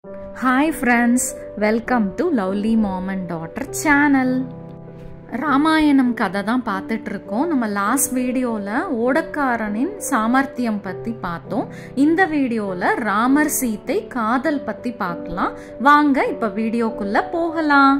hi friends welcome to lovely mom and daughter channel Ramayanam கதை தான் பார்த்துட்டு இருக்கோம் நம்ம லாஸ்ட் வீடியோவில் ஓடக்காரனின் சாமர்த்தியம் பற்றி பார்த்தோம் இந்த வீடியோவில் ராமர் சீத்தை காதல் பற்றி பார்க்கலாம் வாங்க இப்போ வீடியோக்குள்ள போகலாம்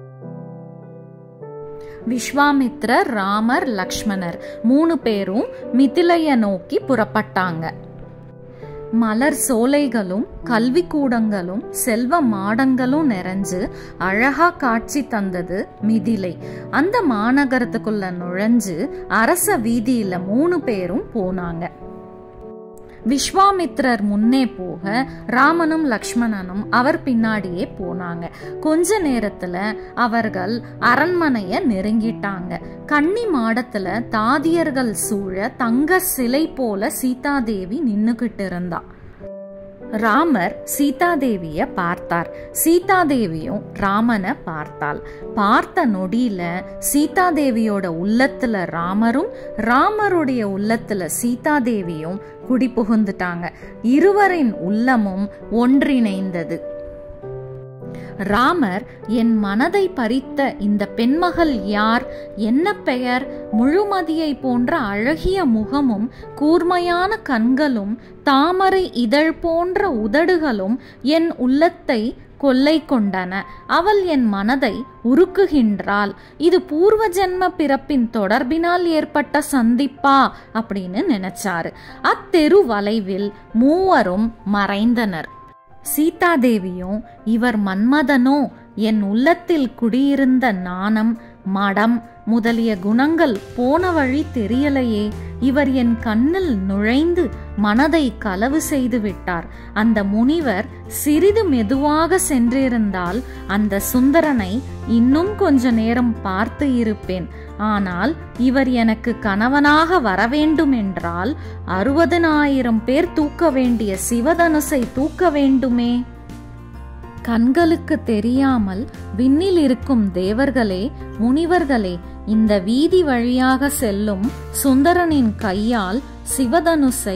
விஸ்வாமித்ரர் ராமர் லக்ஷ்மணர் மூணு பேரும் மிதிலைய நோக்கி புறப்பட்டாங்க மலர் சோலைகளும் கல்வி கூடங்களும் செல்வ மாடங்களும் நிறைஞ்சு அழகா காட்சி தந்தது மிதிலை அந்த மாநகரத்துக்குள்ள நுழைஞ்சு அரச வீதியில மூணு பேரும் போனாங்க விஸ்வாமித்ரர் முன்னே போக ராமனும் லக்ஷ்மணனும் அவர் பின்னாடியே போனாங்க கொஞ்ச நேரத்துல அவர்கள் அரண்மனைய நெருங்கிட்டாங்க கன்னி மாடத்துல தாதியர்கள் சூழ தங்க சிலை போல சீதாதேவி நின்னுகிட்டு இருந்தா ராமர் சீதாதேவிய பார்த்தார் சீதாதேவியும் ராமனை பார்த்தாள் பார்த்த நொடியில சீதாதேவியோட உள்ளத்துல ராமரும் ராமருடைய உள்ளத்துல சீதாதேவியும் குடி புகுந்துட்டாங்க இருவரின் உள்ளமும் ஒன்றிணைந்தது ராமர் என் மனதை பறித்த இந்த பெண்மகள் யார் என்ன பெயர் முழுமதியை போன்ற அழகிய முகமும் கூர்மையான கண்களும் தாமரை இதழ் போன்ற உதடுகளும் என் உள்ளத்தை கொள்ளை கொண்டன அவள் என் மனதை உருக்குகின்றாள் இது பூர்வ ஜென்ம பிறப்பின் தொடர்பினால் ஏற்பட்ட சந்திப்பா அப்படின்னு நினைச்சாரு அத்தெரு வளைவில் மூவரும் மறைந்தனர் சீதாதேவியும் இவர் மன்மதனோ என் உள்ளத்தில் குடியிருந்த நாணம் மடம் முதலிய குணங்கள் போன வழி தெரியலையே இவர் என் கண்ணில் நுழைந்து மனதை களவு செய்து விட்டார் அந்த முனிவர் சிறிது மெதுவாக சென்றிருந்தால் அந்த சுந்தரனை இன்னும் கொஞ்ச நேரம் பார்த்து இருப்பேன் ஆனால் இவர் எனக்கு கணவனாக வரவேண்டும் என்றால் அறுபதனாயிரம் பேர் தூக்க வேண்டிய சிவதனுசை தூக்க வேண்டுமே கண்களுக்கு தெரியாமல் விண்ணில் இருக்கும் தேவர்களே முனிவர்களே இந்த வீதி வழியாக செல்லும் சுந்தரனின் கையால் சிவதனுசை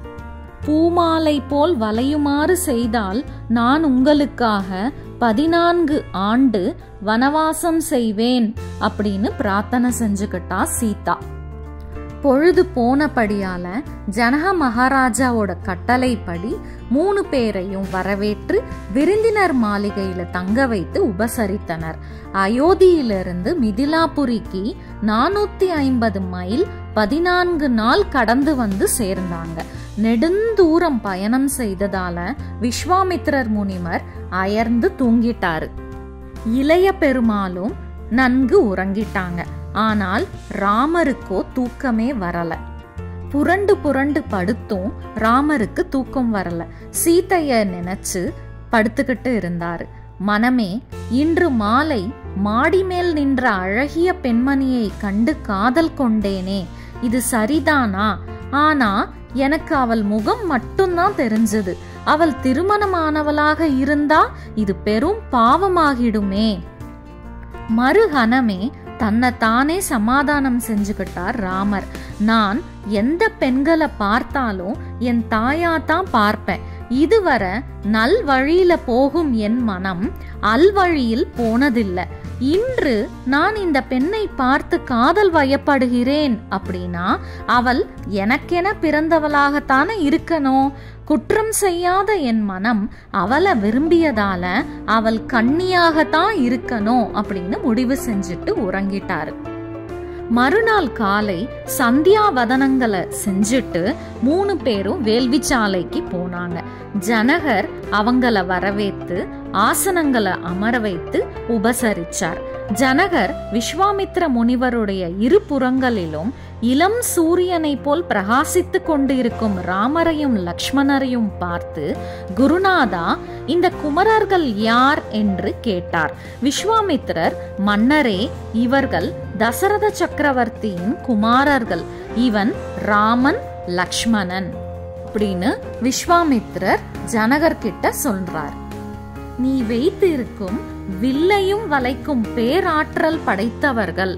பூமாலை போல் வளையுமாறு செய்தால் நான் உங்களுக்காக பதினான்கு ஆண்டு வனவாசம் செய்வேன் அப்படின்னு பிரார்த்தனை செஞ்சுக்கிட்டா சீதா பொழுது போனபடியால ஜனக மகாராஜாவோட கட்டளைப்படி மூணு பேரையும் வரவேற்று விருந்தினர் மாளிகையில தங்க வைத்து உபசரித்தனர் அயோத்தியிலிருந்து மிதிலாபுரிக்கு நானூத்தி ஐம்பது மைல் பதினான்கு நாள் கடந்து வந்து சேர்ந்தாங்க நெடுந்தூரம் பயணம் செய்ததால விஸ்வாமித்ரர் முனிவர் அயர்ந்து தூங்கிட்டாரு இளைய பெருமாளும் நன்கு உறங்கிட்டாங்க ஆனால் ராமருக்கோ தூக்கமே வரல புரண்டு புரண்டு படுத்தும் ராமருக்கு தூக்கம் வரல சீதைய நினைச்சு படுத்துக்கிட்டு இருந்தாரு மனமே இன்று மாலை மாடி மேல் நின்ற அழகிய பெண்மணியை கண்டு காதல் கொண்டேனே இது சரிதானா ஆனா எனக்கு அவள் முகம் மட்டும்தான் தெரிஞ்சது அவள் திருமணமானவளாக இருந்தா இது பெரும் பாவமாகிடுமே மறுகணமே தன்னை தானே சமாதானம் செஞ்சுக்கிட்டார் ராமர் நான் எந்த பெண்களை பார்த்தாலும் என் தாயா தான் பார்ப்பேன் இதுவரை நல் வழியில போகும் என் மனம் அல்வழியில் போனதில்லை இன்று நான் இந்த பெண்ணை பார்த்து காதல் வயப்படுகிறேன் அப்படின்னா அவள் எனக்கென பிறந்தவளாகத்தானே இருக்கணும் குற்றம் செய்யாத என் மனம் அவளை விரும்பியதால அவள் கண்ணியாகத்தான் இருக்கணும் அப்படின்னு முடிவு செஞ்சுட்டு உறங்கிட்டாரு மறுநாள் காலை சந்தியாவதனங்களை செஞ்சுட்டு மூணு பேரும் வேள்விச்சாலைக்கு போனாங்க ஜனகர் அவங்கள வரவேத்து ஆசனங்களை அமர வைத்து உபசரிச்சார் ஜனகர் விஸ்வாமித்ர முனிவருடைய இரு புறங்களிலும் இளம் சூரியனை போல் பிரகாசித்து கொண்டிருக்கும் ராமரையும் லக்ஷ்மணரையும் பார்த்து குருநாதா இந்த குமரர்கள் யார் என்று கேட்டார் விஸ்வாமித்ரர் மன்னரே இவர்கள் தசரத சக்கரவர்த்தியின் குமாரர்கள் இவன் ராமன் லக்ஷ்மணன் அப்படின்னு விஸ்வாமித்ரர் ஜனகர் கிட்ட சொல்றார் நீ வைத்திருக்கும் வில்லையும் வளைக்கும் பேராற்றல் படைத்தவர்கள்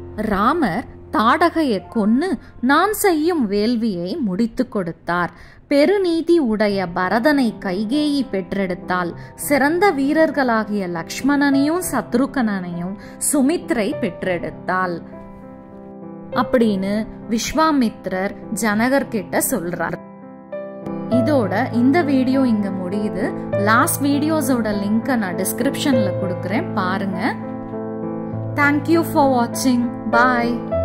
ராமர் தாடகையை கொன்னு நான் செய்யும் வேள்வியை முடித்து கொடுத்தார் பெருநீதி உடைய பரதனை கைகேயி பெற்றெடுத்தால் சிறந்த வீரர்களாகிய லக்ஷ்மணனையும் சத்ருகனனையும் சுமித்ரை பெற்றெடுத்தாள் அப்படின்னு விஸ்வாமித்ரர் ஜனகர் கிட்ட சொல்றார் இதோட இந்த வீடியோ இங்க முடியுது லாஸ்ட் வீடியோஸோட லிங்கை நான் டிஸ்கிரிப்ஷன்ல கொடுக்குறேன் பாருங்க தேங்க்யூ ஃபார் வாட்சிங் பாய்